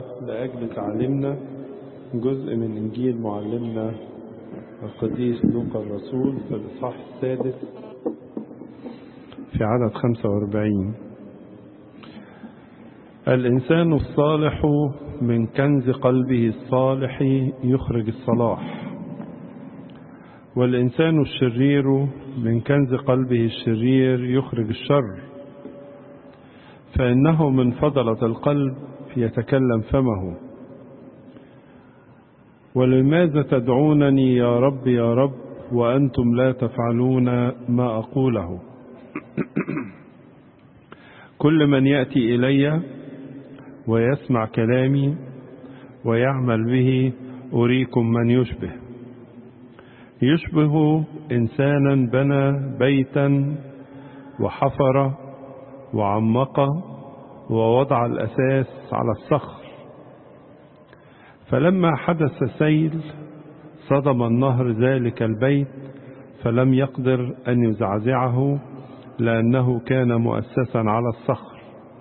لأجل تعليمنا جزء من إنجيل معلمنا القديس لوقا الرسول في الإصحاح السادس في عدد 45 الإنسان الصالح من كنز قلبه الصالح يخرج الصلاح والإنسان الشرير من كنز قلبه الشرير يخرج الشر فإنه من فضلة القلب يتكلم فمه ولماذا تدعونني يا رب يا رب وأنتم لا تفعلون ما أقوله كل من يأتي إلي ويسمع كلامي ويعمل به أريكم من يشبه يشبه إنسانا بنى بيتا وحفر وعمق ووضع الأساس على الصخر فلما حدث سيل صدم النهر ذلك البيت فلم يقدر أن يزعزعه لأنه كان مؤسسا على الصخر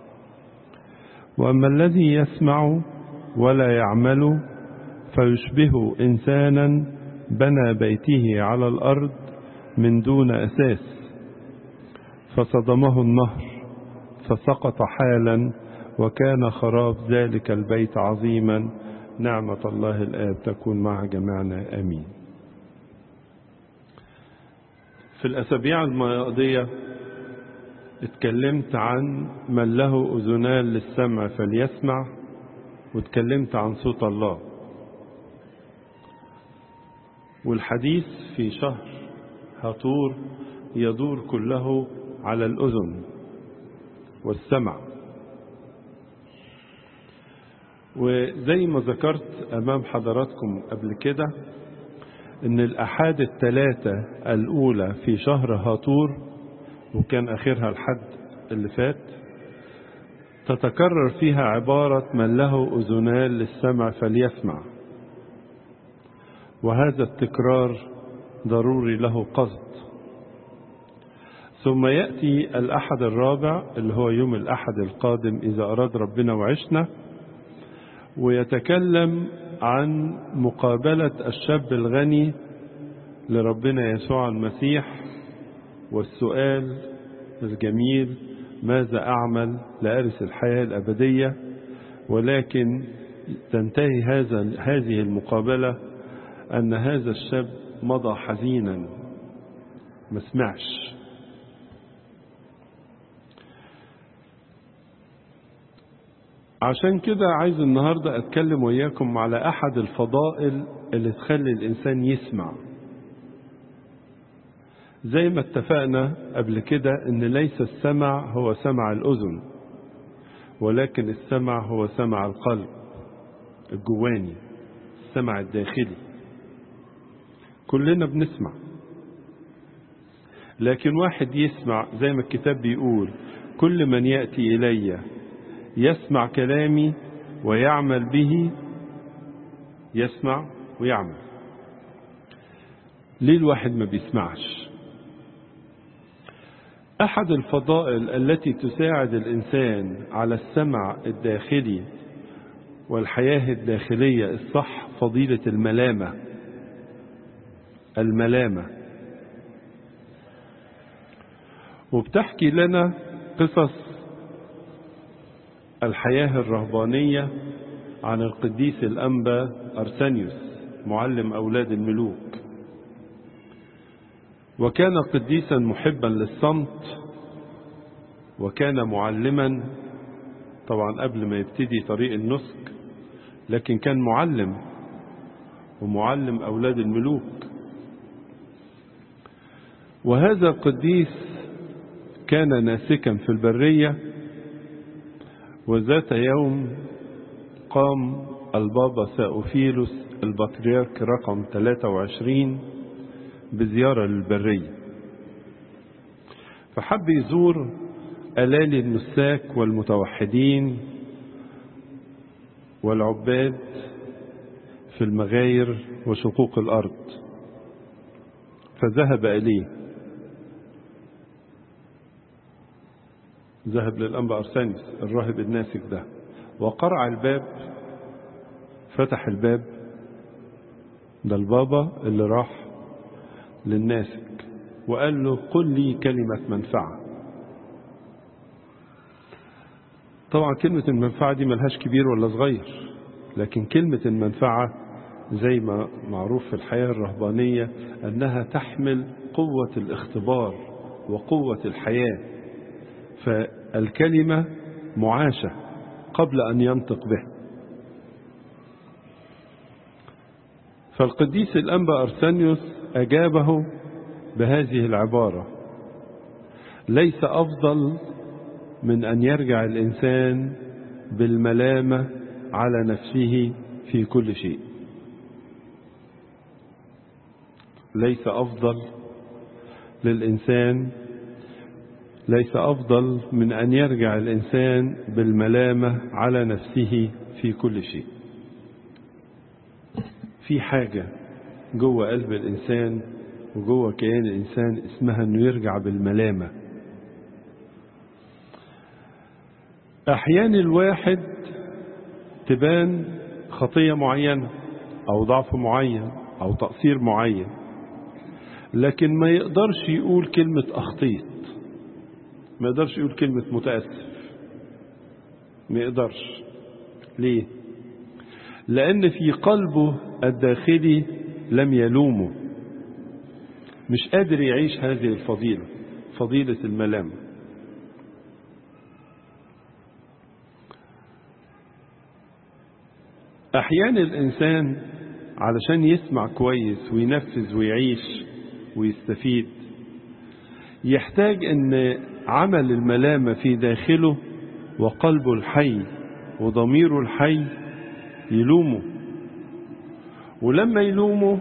وأما الذي يسمع ولا يعمل فيشبه إنسانا بنى بيته على الأرض من دون أساس فصدمه النهر فسقط حالا وكان خراب ذلك البيت عظيما نعمة الله الآب تكون مع جميعنا آمين في الأسابيع الماضية اتكلمت عن من له أذنان للسمع فليسمع واتكلمت عن صوت الله والحديث في شهر هطور يدور كله على الأذن والسمع وزي ما ذكرت أمام حضراتكم قبل كده إن الأحاد الثلاثة الأولى في شهر هاطور وكان آخرها الحد اللي فات تتكرر فيها عبارة من له أذنان للسمع فليسمع وهذا التكرار ضروري له قصد ثم يأتي الأحد الرابع اللي هو يوم الأحد القادم إذا أراد ربنا وعشنا ويتكلم عن مقابلة الشاب الغني لربنا يسوع المسيح والسؤال الجميل ماذا أعمل لأرث الحياة الأبدية ولكن تنتهي هذا هذه المقابلة أن هذا الشاب مضى حزينا ما سمعش عشان كده عايز النهاردة أتكلم وياكم على أحد الفضائل اللي تخلي الإنسان يسمع زي ما اتفقنا قبل كده ان ليس السمع هو سمع الأذن ولكن السمع هو سمع القلب الجواني السمع الداخلي كلنا بنسمع لكن واحد يسمع زي ما الكتاب بيقول كل من يأتي إلي يسمع كلامي ويعمل به يسمع ويعمل ليه الواحد ما بيسمعش أحد الفضائل التي تساعد الإنسان على السمع الداخلي والحياة الداخلية الصح فضيلة الملامة الملامة وبتحكي لنا قصص الحياة الرهبانية عن القديس الأنبا أرسانيوس معلم أولاد الملوك وكان قديسا محبا للصمت وكان معلما طبعا قبل ما يبتدي طريق النسك لكن كان معلم ومعلم أولاد الملوك وهذا القديس كان ناسكا في البرية وذات يوم قام البابا ساوفيلوس البطريرك رقم 23 بزيارة للبرية فحب يزور ألالي النساك والمتوحدين والعباد في المغاير وشقوق الأرض فذهب إليه ذهب للأنبا أرسانيوس الراهب الناسك ده وقرع الباب فتح الباب ده البابا اللي راح للناسك وقال له قل لي كلمة منفعة طبعا كلمة المنفعة دي ملهاش كبير ولا صغير لكن كلمة المنفعة زي ما معروف في الحياة الرهبانية أنها تحمل قوة الاختبار وقوة الحياة فالكلمة معاشة قبل أن ينطق به فالقديس الأنبا أرسانيوس أجابه بهذه العبارة ليس أفضل من أن يرجع الإنسان بالملامة على نفسه في كل شيء ليس أفضل للإنسان ليس أفضل من أن يرجع الإنسان بالملامة على نفسه في كل شيء في حاجة جوه قلب الإنسان وجوه كيان الإنسان اسمها أنه يرجع بالملامة أحيان الواحد تبان خطية معينة أو ضعف معين أو تقصير معين لكن ما يقدرش يقول كلمة أخطيت ما يقدرش يقول كلمة متأسف ما يقدرش ليه لأن في قلبه الداخلي لم يلومه مش قادر يعيش هذه الفضيلة فضيلة الملامة أحيانا الإنسان علشان يسمع كويس وينفذ ويعيش ويستفيد يحتاج أن عمل الملامة في داخله وقلبه الحي وضميره الحي يلومه ولما يلومه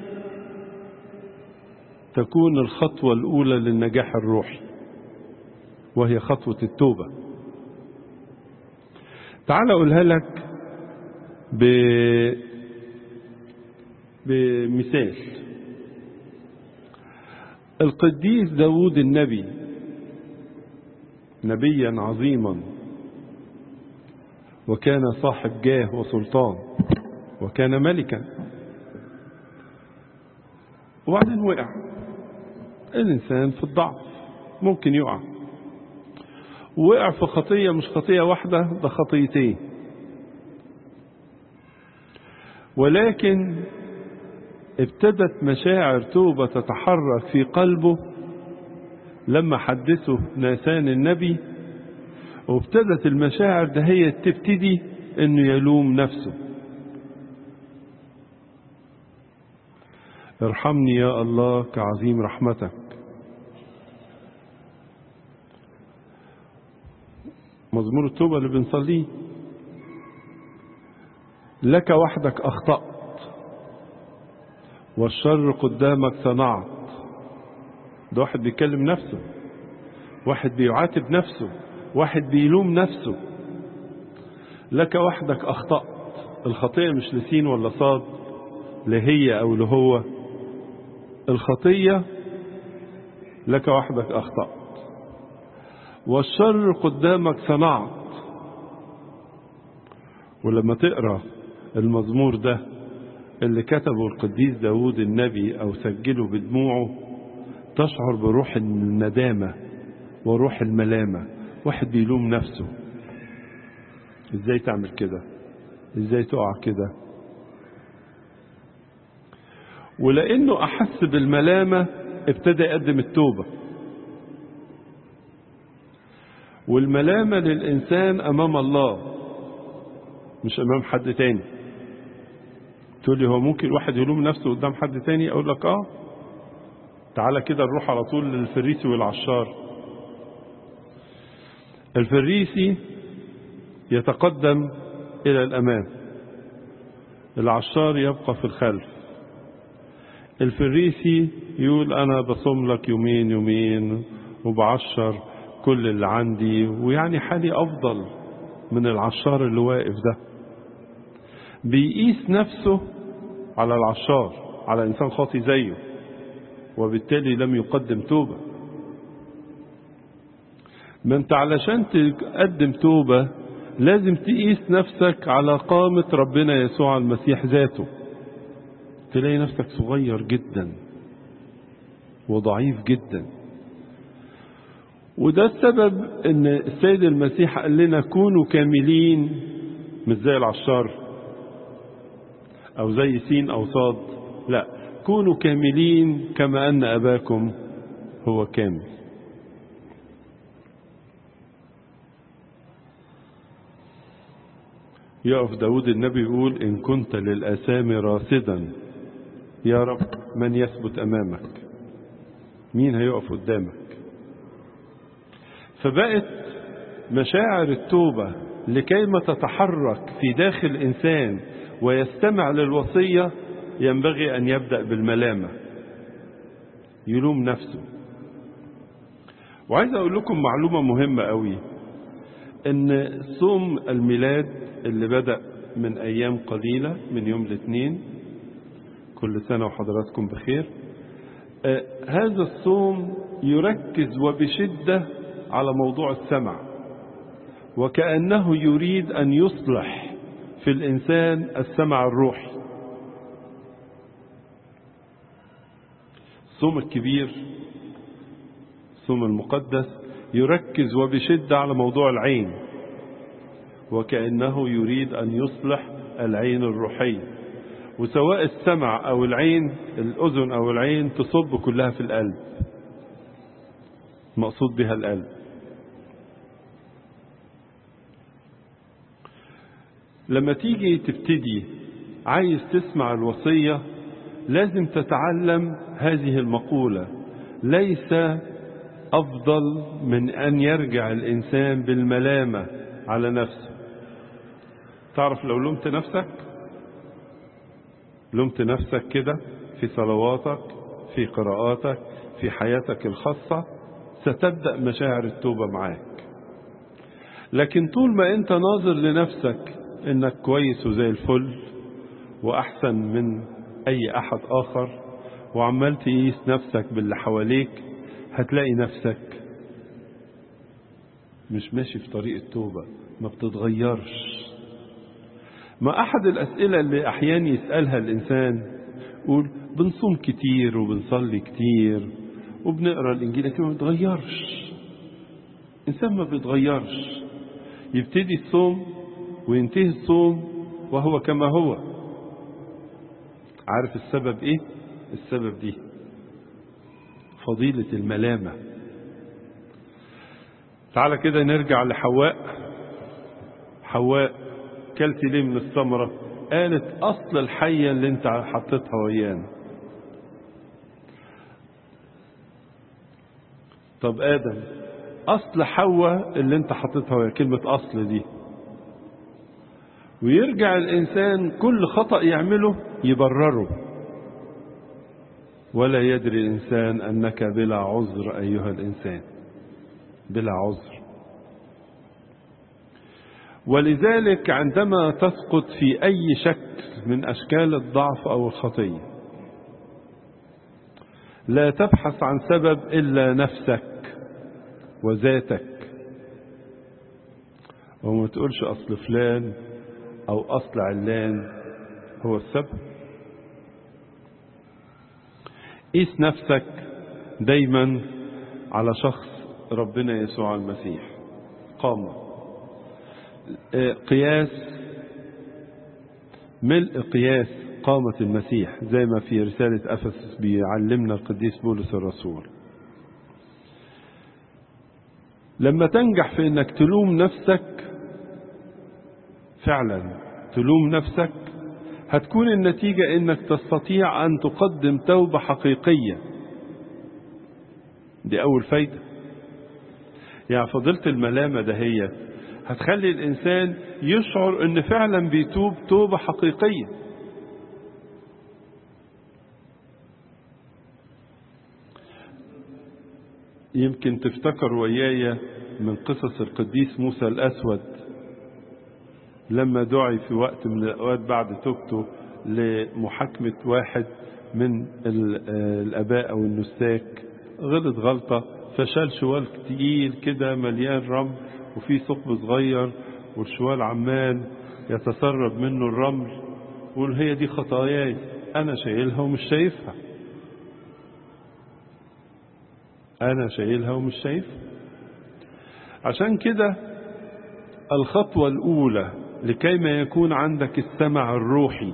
تكون الخطوة الأولى للنجاح الروحي وهي خطوة التوبة تعال أقولها لك ب... بمثال القديس داود النبي نبيا عظيما وكان صاحب جاه وسلطان وكان ملكا وبعدين وقع الإنسان في الضعف ممكن يقع وقع في خطية مش خطية واحدة ده خطيتين ولكن ابتدت مشاعر توبة تتحرك في قلبه لما حدثه ناسان النبي وابتدت المشاعر ده هي تبتدي انه يلوم نفسه ارحمني يا الله كعظيم رحمتك مزمور التوبة اللي بنصليه لك وحدك أخطأت والشر قدامك صنعت ده واحد بيكلم نفسه واحد بيعاتب نفسه واحد بيلوم نفسه لك وحدك أخطأت الخطية مش لسين ولا صاد لهي أو لهو الخطية لك وحدك أخطأت والشر قدامك صنعت ولما تقرأ المزمور ده اللي كتبه القديس داود النبي أو سجله بدموعه تشعر بروح الندامة وروح الملامة واحد بيلوم نفسه ازاي تعمل كده ازاي تقع كده ولانه احس بالملامه ابتدى يقدم التوبه والملامه للانسان امام الله مش امام حد تاني تقول لي هو ممكن الواحد يلوم نفسه قدام حد تاني اقول لك اه تعالى كده نروح على طول للفريسي والعشار الفريسي يتقدم الى الامام العشار يبقى في الخلف الفريسي يقول أنا بصوم لك يومين يومين وبعشر كل اللي عندي ويعني حالي أفضل من العشار اللي واقف ده بيقيس نفسه على العشار على إنسان خاطي زيه وبالتالي لم يقدم توبة ما انت علشان تقدم توبة لازم تقيس نفسك على قامة ربنا يسوع المسيح ذاته تلاقي نفسك صغير جدا وضعيف جدا وده السبب ان السيد المسيح قال لنا كونوا كاملين مش زي العشار او زي سين او صاد لا كونوا كاملين كما ان اباكم هو كامل يقف داود النبي يقول إن كنت للأسام راصدا يا رب من يثبت أمامك مين هيقف قدامك فبقت مشاعر التوبة لكيما تتحرك في داخل الإنسان ويستمع للوصية ينبغي أن يبدأ بالملامة يلوم نفسه وعايز أقول لكم معلومة مهمة قوي ان صوم الميلاد اللي بدأ من ايام قليلة من يوم الاثنين كل سنة وحضراتكم بخير آه هذا الصوم يركز وبشدة على موضوع السمع وكأنه يريد أن يصلح في الإنسان السمع الروحي الصوم الكبير الصوم المقدس يركز وبشدة على موضوع العين وكأنه يريد أن يصلح العين الروحية وسواء السمع أو العين الأذن أو العين تصب كلها في القلب مقصود بها القلب لما تيجي تبتدي عايز تسمع الوصية لازم تتعلم هذه المقولة ليس أفضل من أن يرجع الإنسان بالملامة على نفسه تعرف لو لمت نفسك لمت نفسك كده في صلواتك في قراءاتك في حياتك الخاصة ستبدأ مشاعر التوبة معاك لكن طول ما انت ناظر لنفسك انك كويس وزي الفل واحسن من اي احد اخر وعمال تقيس نفسك باللي حواليك هتلاقي نفسك مش ماشي في طريق التوبة ما بتتغيرش ما أحد الأسئلة اللي أحيانا يسألها الإنسان يقول بنصوم كتير وبنصلي كتير وبنقرأ الإنجيل لكن ما بيتغيرش إنسان ما بيتغيرش يبتدي الصوم وينتهي الصوم وهو كما هو عارف السبب إيه؟ السبب دي فضيلة الملامة تعالى كده نرجع لحواء حواء كلت ليه من الثمرة قالت أصل الحية اللي انت حطيتها ويانا طب آدم أصل حواء اللي انت حطيتها ويا كلمة أصل دي ويرجع الإنسان كل خطأ يعمله يبرره ولا يدري الإنسان أنك بلا عذر أيها الإنسان بلا عذر ولذلك عندما تسقط في أي شكل من أشكال الضعف أو الخطية لا تبحث عن سبب إلا نفسك وذاتك وما تقولش أصل فلان أو أصل علان هو السبب قيس نفسك دايما على شخص ربنا يسوع المسيح قام قياس ملء قياس قامة المسيح زي ما في رسالة أفسس بيعلمنا القديس بولس الرسول لما تنجح في انك تلوم نفسك فعلا تلوم نفسك هتكون النتيجة انك تستطيع ان تقدم توبة حقيقية دي اول فايدة يعني فضيلة الملامة دهيت هتخلي الانسان يشعر ان فعلا بيتوب توبة حقيقية يمكن تفتكر وياي من قصص القديس موسى الاسود لما دعي في وقت من الأوقات بعد توبته لمحاكمة واحد من الآباء أو النساك غلط غلطة فشال شوال تقيل كده مليان رمل وفيه ثقب صغير والشوال عمال يتسرب منه الرمل يقول هي دي خطاياي أنا شايلها ومش شايفها أنا شايلها ومش شايفها عشان كده الخطوة الأولى لكي ما يكون عندك السمع الروحي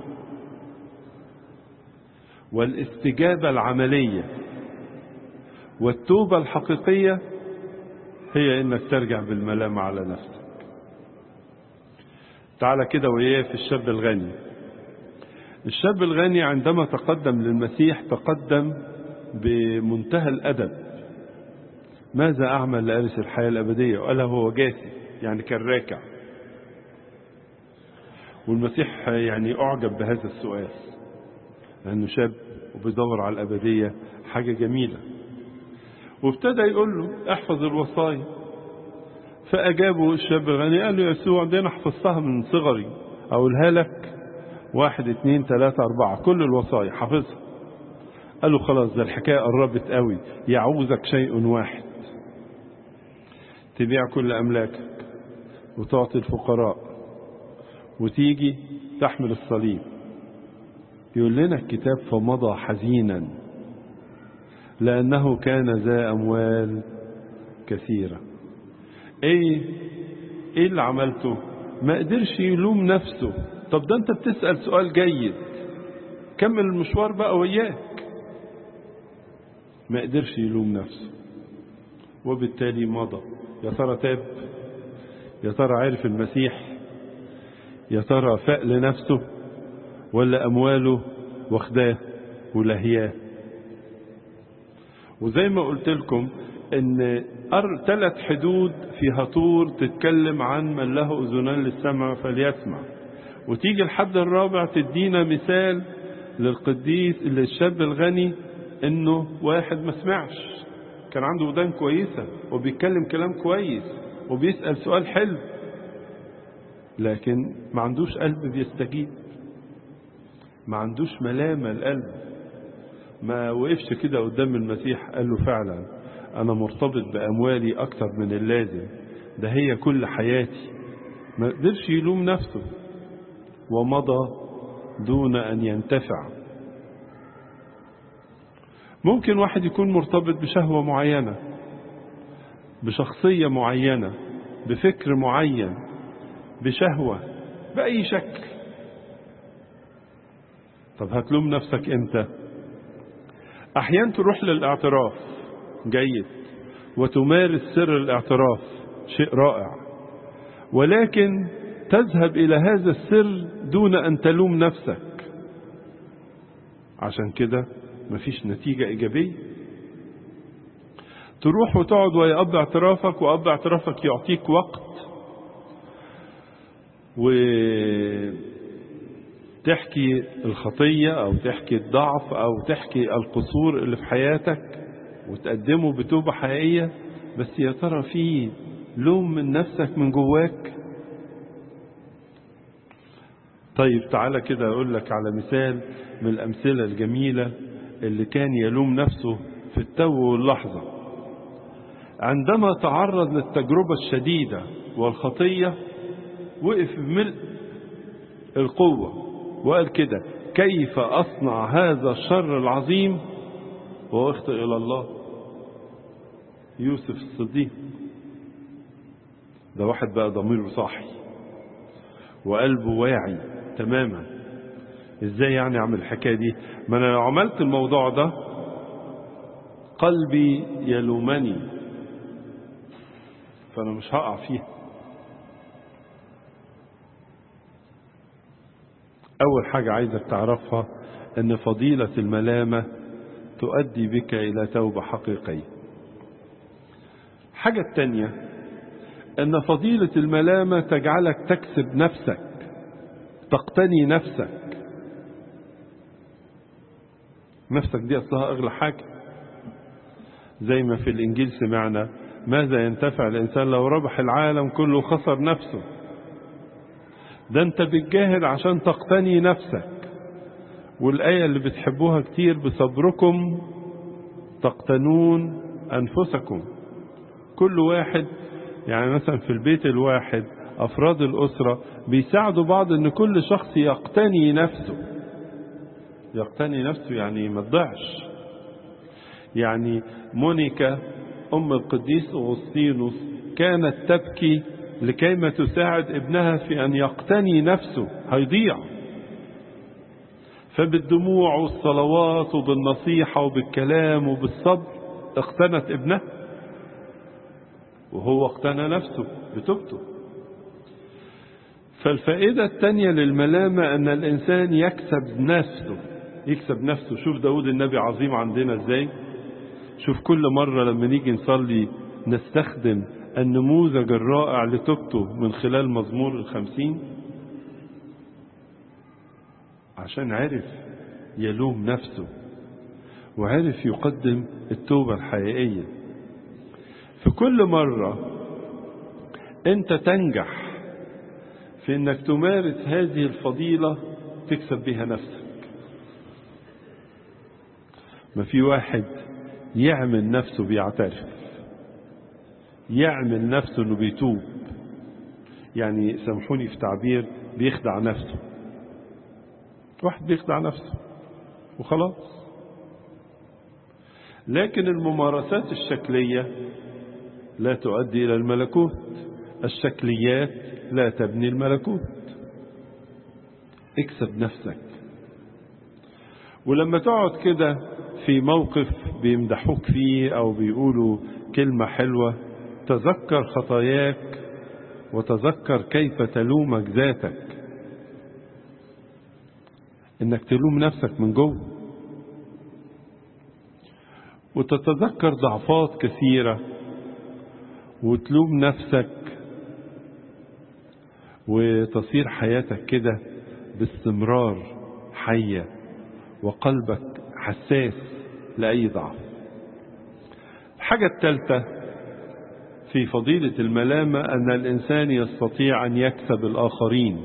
والاستجابة العملية والتوبة الحقيقية هي انك ترجع بالملامة على نفسك تعالى كده وياه في الشاب الغني الشاب الغني عندما تقدم للمسيح تقدم بمنتهى الأدب ماذا أعمل لأرث الحياة الأبدية وقال هو جاسي يعني كان راكع والمسيح يعني أعجب بهذا السؤال لأنه شاب وبيدور على الأبدية حاجة جميلة وابتدى يقول له احفظ الوصايا فأجابه الشاب الغني قال له يا يسوع دي أنا حفظتها من صغري أقولها لك واحد اتنين تلاتة أربعة كل الوصايا حافظها قال له خلاص ده الحكاية قربت قوي يعوزك شيء واحد تبيع كل أملاكك وتعطي الفقراء وتيجي تحمل الصليب يقول لنا الكتاب فمضى حزينا لأنه كان ذا أموال كثيرة ايه ايه اللي عملته ما قدرش يلوم نفسه طب ده انت بتسأل سؤال جيد كمل المشوار بقى وياك ما قدرش يلوم نفسه وبالتالي مضى يا ترى تاب يا ترى عرف المسيح يا ترى فاق لنفسه ولا أمواله واخداه ولهياه وزي ما قلت لكم ان ثلاث حدود في هطور تتكلم عن من له اذنان للسمع فليسمع وتيجي الحد الرابع تدينا مثال للقديس للشاب الغني انه واحد ما سمعش كان عنده ودان كويسة وبيتكلم كلام كويس وبيسأل سؤال حلو لكن ما عندوش قلب بيستجيب ما عندوش ملامة القلب ما وقفش كده قدام المسيح قال له فعلا أنا مرتبط بأموالي أكتر من اللازم ده هي كل حياتي ما قدرش يلوم نفسه ومضى دون أن ينتفع ممكن واحد يكون مرتبط بشهوة معينة بشخصية معينة بفكر معين بشهوة بأي شكل طب هتلوم نفسك امتى احيانا تروح للاعتراف جيد وتمارس سر الاعتراف شيء رائع ولكن تذهب الى هذا السر دون ان تلوم نفسك عشان كده مفيش نتيجة ايجابية تروح وتقعد ويا اب اعترافك واب اعترافك يعطيك وقت و تحكي الخطية أو تحكي الضعف أو تحكي القصور اللي في حياتك وتقدمه بتوبة حقيقية بس يا ترى في لوم من نفسك من جواك طيب تعالى كده أقول لك على مثال من الأمثلة الجميلة اللي كان يلوم نفسه في التو واللحظة عندما تعرض للتجربة الشديدة والخطية وقف بملء القوة وقال كده كيف أصنع هذا الشر العظيم وأخطئ إلى الله يوسف الصديق ده واحد بقى ضميره صاحي وقلبه واعي تماما ازاي يعني اعمل الحكايه دي ما انا لو عملت الموضوع ده قلبي يلومني فانا مش هقع فيها أول حاجة عايزك تعرفها أن فضيلة الملامة تؤدي بك إلى توبة حقيقية حاجة التانية أن فضيلة الملامة تجعلك تكسب نفسك تقتني نفسك نفسك دي أصلها أغلى حاجة زي ما في الإنجيل سمعنا ماذا ينتفع الإنسان لو ربح العالم كله خسر نفسه ده انت بتجاهد عشان تقتني نفسك والآية اللي بتحبوها كتير بصبركم تقتنون أنفسكم كل واحد يعني مثلا في البيت الواحد أفراد الأسرة بيساعدوا بعض أن كل شخص يقتني نفسه يقتني نفسه يعني ما تضيعش يعني مونيكا أم القديس أغسطينوس كانت تبكي لكيما تساعد ابنها في أن يقتني نفسه هيضيع فبالدموع والصلوات وبالنصيحة وبالكلام وبالصبر اقتنت ابنها وهو اقتنى نفسه بتوبته فالفائدة الثانية للملامة أن الإنسان يكسب نفسه يكسب نفسه شوف داود النبي عظيم عندنا ازاي شوف كل مرة لما نيجي نصلي نستخدم النموذج الرائع لتوبته من خلال مزمور الخمسين عشان عرف يلوم نفسه وعرف يقدم التوبة الحقيقية في كل مرة انت تنجح في انك تمارس هذه الفضيلة تكسب بها نفسك ما في واحد يعمل نفسه بيعترف يعمل نفسه انه بيتوب يعني سامحوني في تعبير بيخدع نفسه واحد بيخدع نفسه وخلاص لكن الممارسات الشكلية لا تؤدي إلى الملكوت الشكليات لا تبني الملكوت اكسب نفسك ولما تقعد كده في موقف بيمدحوك فيه أو بيقولوا كلمة حلوة تذكر خطاياك وتذكر كيف تلومك ذاتك انك تلوم نفسك من جوه وتتذكر ضعفات كثيرة وتلوم نفسك وتصير حياتك كده باستمرار حية وقلبك حساس لأي ضعف الحاجة الثالثة في فضيلة الملامة أن الإنسان يستطيع أن يكسب الآخرين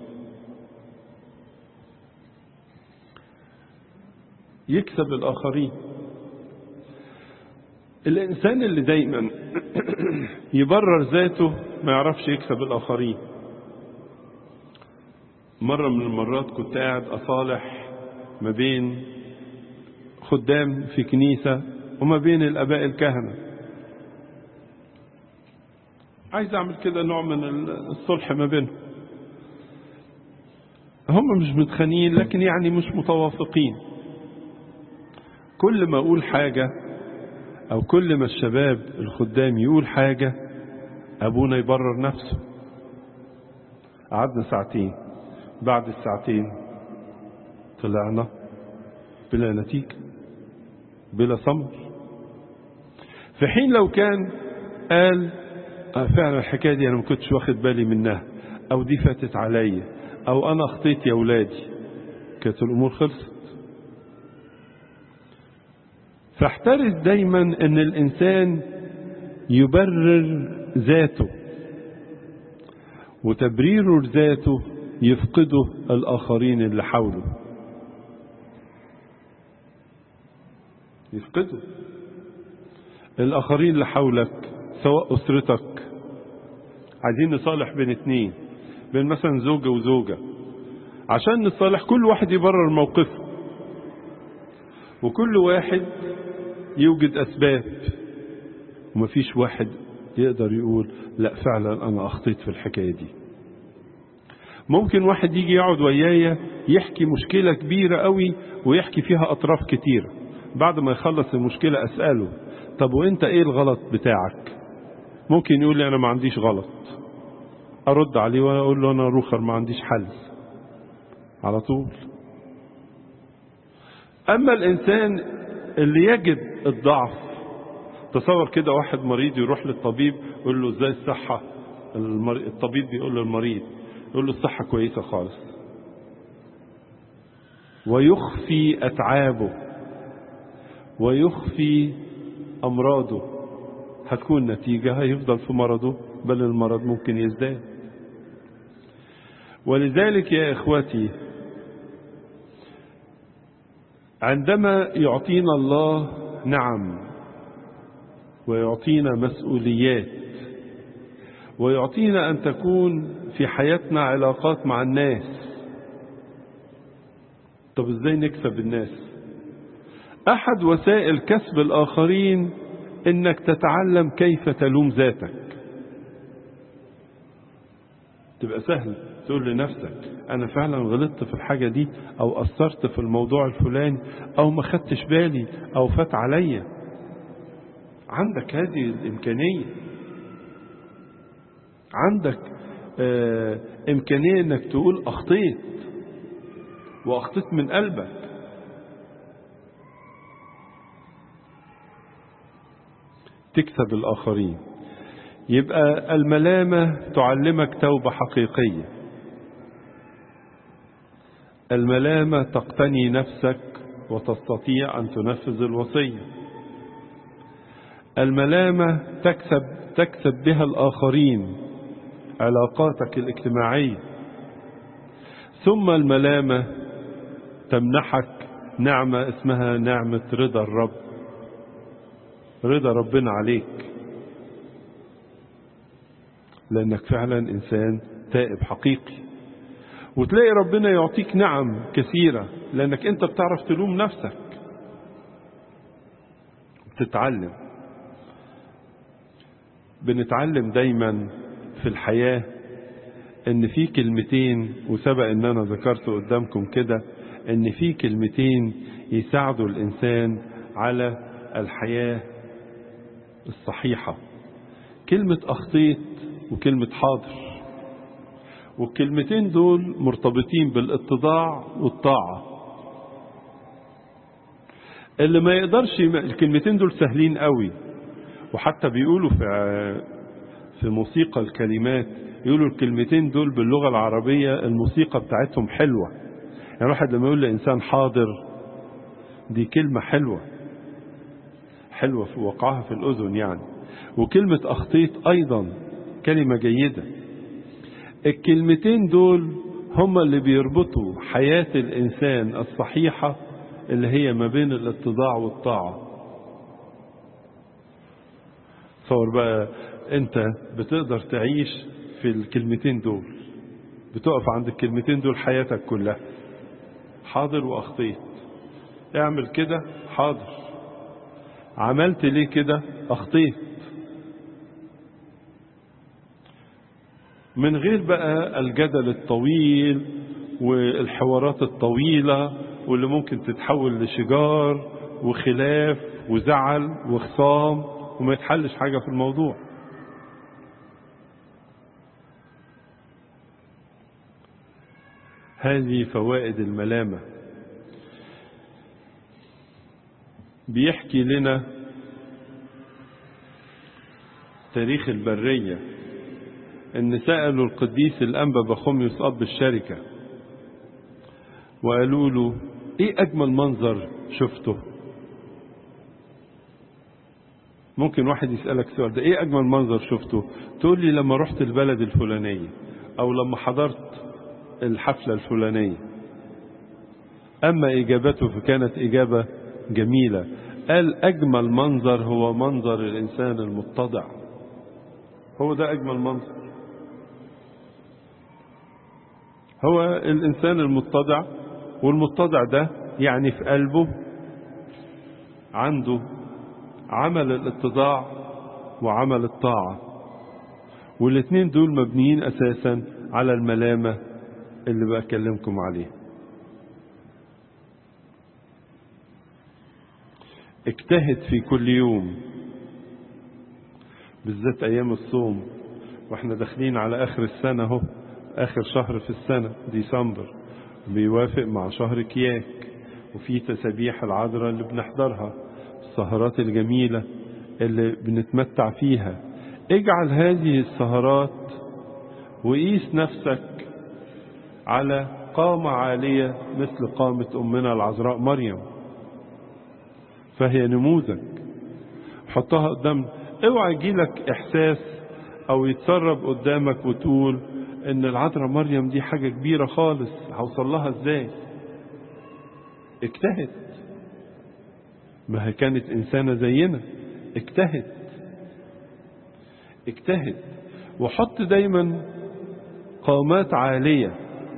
يكسب الآخرين الإنسان اللي دايما يبرر ذاته ما يعرفش يكسب الآخرين مرة من المرات كنت قاعد أصالح ما بين خدام في كنيسة وما بين الآباء الكهنة عايز أعمل كده نوع من الصلح ما بينهم هم مش متخانقين لكن يعني مش متوافقين كل ما أقول حاجة أو كل ما الشباب الخدام يقول حاجة أبونا يبرر نفسه قعدنا ساعتين بعد الساعتين طلعنا بلا نتيجة بلا صمر في حين لو كان قال آه فعلا الحكاية دي أنا ما كنتش واخد بالي منها أو دي فاتت عليا أو أنا أخطيت يا ولادي كانت الأمور خلصت فاحترس دايما ان الانسان يبرر ذاته وتبريره لذاته يفقده الاخرين اللي حوله يفقده الاخرين اللي حولك سواء اسرتك عايزين نصالح بين اتنين بين مثلا زوجة وزوجة عشان نصالح كل واحد يبرر موقفه وكل واحد يوجد أسباب ومفيش واحد يقدر يقول لا فعلا أنا أخطيت في الحكاية دي ممكن واحد يجي يقعد ويايا يحكي مشكلة كبيرة قوي ويحكي فيها أطراف كتيرة بعد ما يخلص المشكلة أسأله طب وانت ايه الغلط بتاعك ممكن يقول لي انا ما عنديش غلط ارد عليه واقول له انا روخر ما عنديش حل على طول اما الانسان اللي يجد الضعف تصور كده واحد مريض يروح للطبيب يقول له ازاي الصحة الطبيب بيقول للمريض يقول له الصحة كويسة خالص ويخفي أتعابه ويخفي أمراضه هتكون نتيجة هيفضل في مرضه بل المرض ممكن يزداد ولذلك يا إخوتي عندما يعطينا الله نعم ويعطينا مسؤوليات ويعطينا أن تكون في حياتنا علاقات مع الناس طب ازاي نكسب الناس أحد وسائل كسب الآخرين إنك تتعلم كيف تلوم ذاتك تبقى سهل تقول لنفسك أنا فعلا غلطت في الحاجة دي أو قصرت في الموضوع الفلاني أو ما خدتش بالي أو فات عليا عندك هذه الإمكانية عندك آه إمكانية إنك تقول أخطيت وأخطيت من قلبك تكسب الآخرين يبقى الملامة تعلمك توبة حقيقية الملامة تقتني نفسك وتستطيع أن تنفذ الوصية الملامة تكسب تكسب بها الآخرين علاقاتك الاجتماعية ثم الملامة تمنحك نعمة اسمها نعمة رضا الرب رضا ربنا عليك لأنك فعلا إنسان تائب حقيقي وتلاقي ربنا يعطيك نعم كثيرة لأنك أنت بتعرف تلوم نفسك بتتعلم بنتعلم دايما في الحياة ان في كلمتين وسبق ان انا ذكرت قدامكم كده ان في كلمتين يساعدوا الانسان على الحياة الصحيحة كلمة اخطيت وكلمة حاضر والكلمتين دول مرتبطين بالاتضاع والطاعة اللي ما يقدرش الكلمتين دول سهلين قوي وحتى بيقولوا في في موسيقى الكلمات يقولوا الكلمتين دول باللغة العربية الموسيقى بتاعتهم حلوة يعني الواحد لما يقول لإنسان حاضر دي كلمة حلوة حلوة في وقعها في الأذن يعني وكلمة أخطيت أيضا كلمة جيدة الكلمتين دول هما اللي بيربطوا حياة الإنسان الصحيحة اللي هي ما بين الاتضاع والطاعة تصور بقى انت بتقدر تعيش في الكلمتين دول بتقف عند الكلمتين دول حياتك كلها حاضر واخطيت اعمل كده حاضر عملت ليه كده اخطيت من غير بقى الجدل الطويل والحوارات الطويلة واللي ممكن تتحول لشجار وخلاف وزعل وخصام وما يتحلش حاجة في الموضوع هذه فوائد الملامة بيحكي لنا تاريخ البرية ان سألوا القديس الأنبا بخوميوس أب الشركة وقالوا له ايه أجمل منظر شفته ممكن واحد يسألك سؤال ده ايه أجمل منظر شفته تقول لي لما رحت البلد الفلانية أو لما حضرت الحفلة الفلانية أما إجابته فكانت إجابة جميلة قال أجمل منظر هو منظر الإنسان المتضع هو ده أجمل منظر هو الإنسان المتضع والمتضع ده يعني في قلبه عنده عمل الاتضاع وعمل الطاعة والاثنين دول مبنيين أساسا على الملامة اللي بكلمكم عليه اجتهد في كل يوم بالذات ايام الصوم واحنا داخلين على اخر السنة اهو اخر شهر في السنة ديسمبر بيوافق مع شهر كياك وفي تسابيح العذراء اللي بنحضرها السهرات الجميلة اللي بنتمتع فيها اجعل هذه السهرات وقيس نفسك على قامة عالية مثل قامة أمنا العذراء مريم فهي نموذج حطها قدام اوعى يجيلك احساس او يتسرب قدامك وتقول ان العذراء مريم دي حاجة كبيرة خالص هوصل لها ازاي اجتهد ما هي كانت انسانة زينا اجتهد اجتهد وحط دايما قامات عالية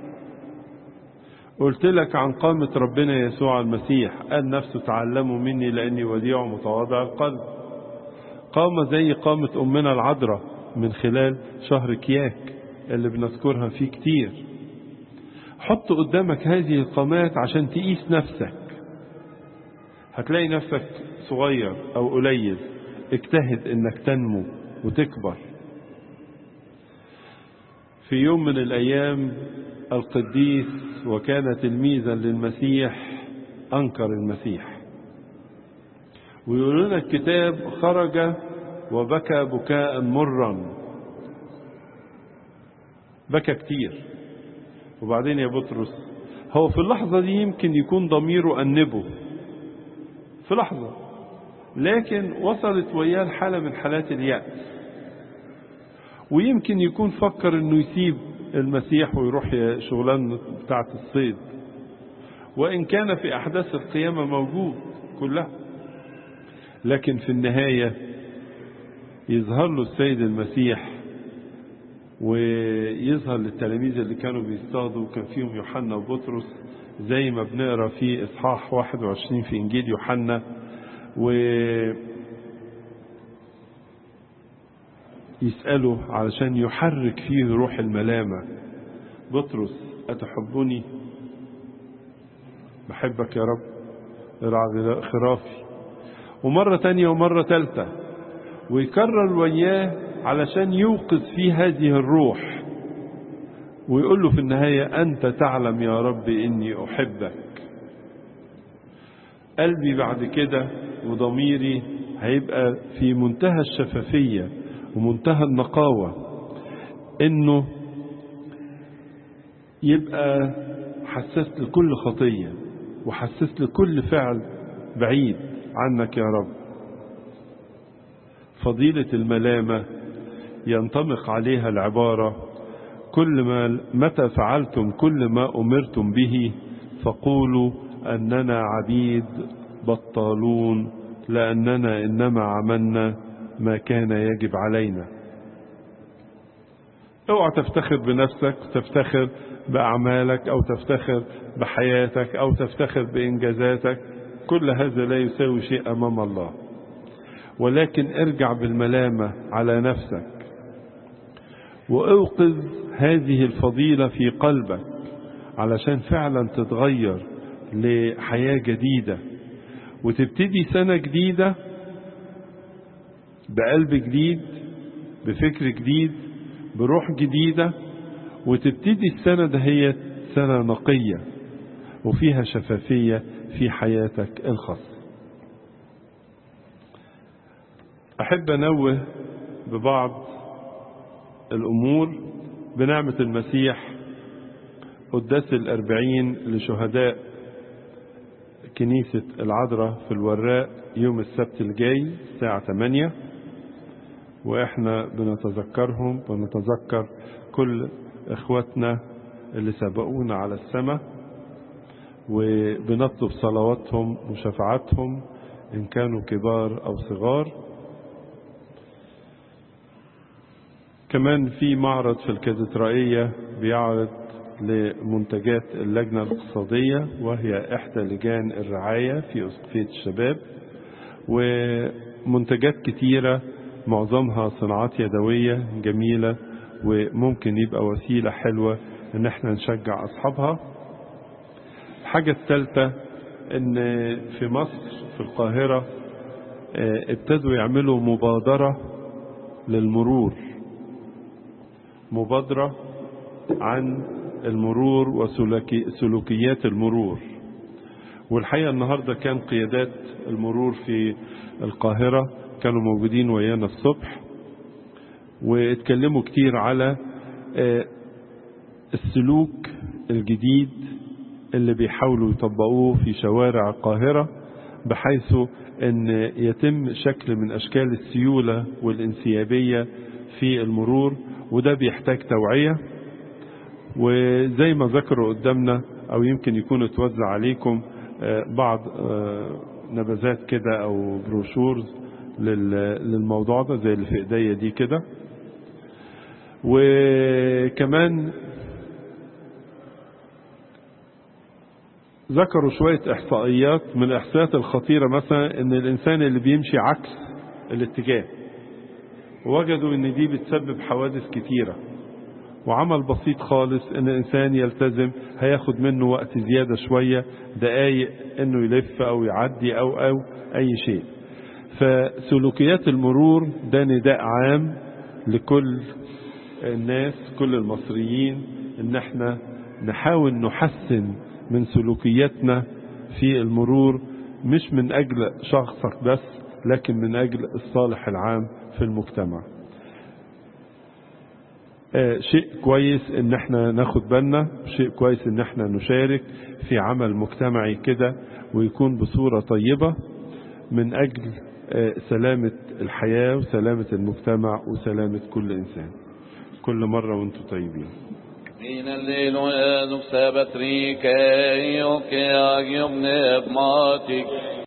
قلت لك عن قامة ربنا يسوع المسيح قال نفسه تعلموا مني لأني وديع متواضع القلب قامة زي قامة أمنا العذراء من خلال شهر كياك اللي بنذكرها فيه كتير حط قدامك هذه القامات عشان تقيس نفسك هتلاقي نفسك صغير أو قليل اجتهد انك تنمو وتكبر في يوم من الأيام القديس وكان تلميذا للمسيح أنكر المسيح ويقول لنا الكتاب خرج وبكى بكاء مرا بكى كتير وبعدين يا بطرس هو في اللحظة دي يمكن يكون ضميره أنبه في لحظة لكن وصلت وياه الحالة من حالات اليأس ويمكن يكون فكر انه يسيب المسيح ويروح شغلان بتاعة الصيد وإن كان في أحداث القيامة موجود كلها لكن في النهاية يظهر له السيد المسيح ويظهر للتلاميذ اللي كانوا بيصطادوا وكان فيهم يوحنا وبطرس زي ما بنقرا في اصحاح 21 في انجيل يوحنا و يسأله علشان يحرك فيه روح الملامة بطرس أتحبني بحبك يا رب ارعى خرافي ومرة تانية ومرة تالتة ويكرر وياه علشان يوقظ فيه هذه الروح ويقول له في النهاية أنت تعلم يا رب إني أحبك قلبي بعد كده وضميري هيبقى في منتهى الشفافية ومنتهى النقاوة إنه يبقى حساس لكل خطية وحساس لكل فعل بعيد عنك يا رب فضيلة الملامة ينطبق عليها العبارة كل ما متى فعلتم كل ما أمرتم به فقولوا أننا عبيد بطالون لأننا إنما عملنا ما كان يجب علينا اوعى تفتخر بنفسك تفتخر بأعمالك أو تفتخر بحياتك أو تفتخر بإنجازاتك كل هذا لا يساوي شيء أمام الله ولكن ارجع بالملامة على نفسك وأوقظ هذه الفضيلة في قلبك علشان فعلا تتغير لحياة جديدة وتبتدي سنة جديدة بقلب جديد بفكر جديد بروح جديدة وتبتدي السنة دهيت سنة نقية وفيها شفافية في حياتك الخاصة أحب أنوه ببعض الأمور بنعمة المسيح قداس الأربعين لشهداء كنيسة العذراء في الوراء يوم السبت الجاي الساعة 8 وإحنا بنتذكرهم ونتذكر كل إخواتنا اللي سبقونا على السماء وبنطلب صلواتهم وشفاعتهم إن كانوا كبار أو صغار كمان في معرض في الكاتدرائية بيعرض لمنتجات اللجنة الاقتصادية وهي إحدى لجان الرعاية في أسقفية الشباب ومنتجات كتيرة معظمها صناعات يدوية جميلة وممكن يبقى وسيلة حلوة ان احنا نشجع اصحابها الحاجة الثالثة ان في مصر في القاهرة ابتدوا يعملوا مبادرة للمرور مبادرة عن المرور وسلوكيات المرور والحقيقة النهاردة كان قيادات المرور في القاهرة كانوا موجودين ويانا الصبح واتكلموا كتير على السلوك الجديد اللي بيحاولوا يطبقوه في شوارع القاهرة بحيث ان يتم شكل من اشكال السيولة والانسيابية في المرور وده بيحتاج توعية وزي ما ذكروا قدامنا او يمكن يكون اتوزع عليكم بعض نبذات كده او بروشورز للموضوع ده زي اللي في ايديا دي كده وكمان ذكروا شوية إحصائيات من الإحصائيات الخطيرة مثلا إن الإنسان اللي بيمشي عكس الاتجاه وجدوا إن دي بتسبب حوادث كتيرة وعمل بسيط خالص إن الإنسان يلتزم هياخد منه وقت زيادة شوية دقايق إنه يلف أو يعدي أو أو أي شيء فسلوكيات المرور ده نداء عام لكل الناس كل المصريين إن احنا نحاول نحسن من سلوكياتنا في المرور مش من أجل شخصك بس لكن من أجل الصالح العام في المجتمع آه شيء كويس ان احنا ناخد بالنا شيء كويس ان احنا نشارك في عمل مجتمعي كده ويكون بصورة طيبة من اجل آه سلامة الحياة وسلامة المجتمع وسلامة كل انسان كل مرة وانتم طيبين In الليل ويدك سبت ريكي يوكي أجيب نبماتك